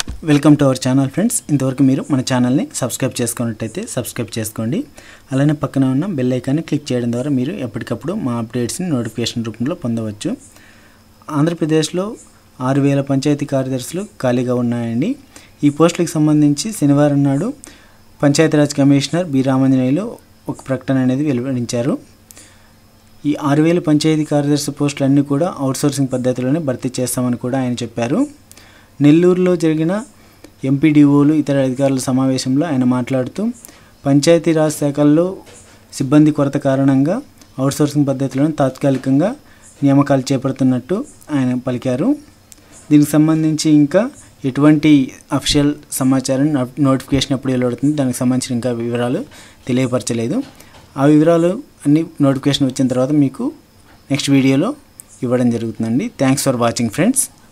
welcome to our channel friends ఇంతవరకు మీరు మన ఛానల్ని సబ్స్క్రైబ్ చేసుకున్నట్టయితే సబ్స్క్రైబ్ చేసుకోండి అలానే పక్కన ఉన్న బెల్ ఐకాన్ని క్లిక్ చేయడం ద్వారా మీరు ఎప్పటికప్పుడు మా అప్డేట్స్ని నోటిఫికేషన్ రూపంలో పొందవచ్చు ఆంధ్రప్రదేశ్లో ఆరు వేల పంచాయతీ కార్యదర్శులు ఖాళీగా ఉన్నాయండి ఈ పోస్టులకు సంబంధించి శనివారం నాడు పంచాయతీరాజ్ కమిషనర్ బి రామాంజనేయులు ఒక ప్రకటన అనేది వెలువరించారు ఈ ఆరు వేల పంచాయతీ కార్యదర్శి పోస్టులన్నీ కూడా అవుట్సోర్సింగ్ పద్ధతిలోనే భర్తీ చేస్తామని కూడా ఆయన చెప్పారు నెల్లూరులో జరిగిన ఎంపీడీఓలు ఇతర అధికారుల సమావేశంలో ఆయన మాట్లాడుతూ పంచాయతీరాజ్ శాఖల్లో సిబ్బంది కొరత కారణంగా అవుట్సోర్సింగ్ పద్ధతిలోనే తాత్కాలికంగా నియామకాలు చేపడుతున్నట్టు ఆయన పలికారు దీనికి సంబంధించి ఇంకా ఎటువంటి అఫిషియల్ సమాచారం నోట్- నోటిఫికేషన్ ఎప్పుడు వెలువడుతుంది దానికి సంబంధించిన ఇంకా వివరాలు తెలియపరచలేదు ఆ వివరాలు అన్ని నోటిఫికేషన్ వచ్చిన తర్వాత మీకు నెక్స్ట్ వీడియోలో ఇవ్వడం జరుగుతుందండి థ్యాంక్స్ ఫర్ వాచింగ్ ఫ్రెండ్స్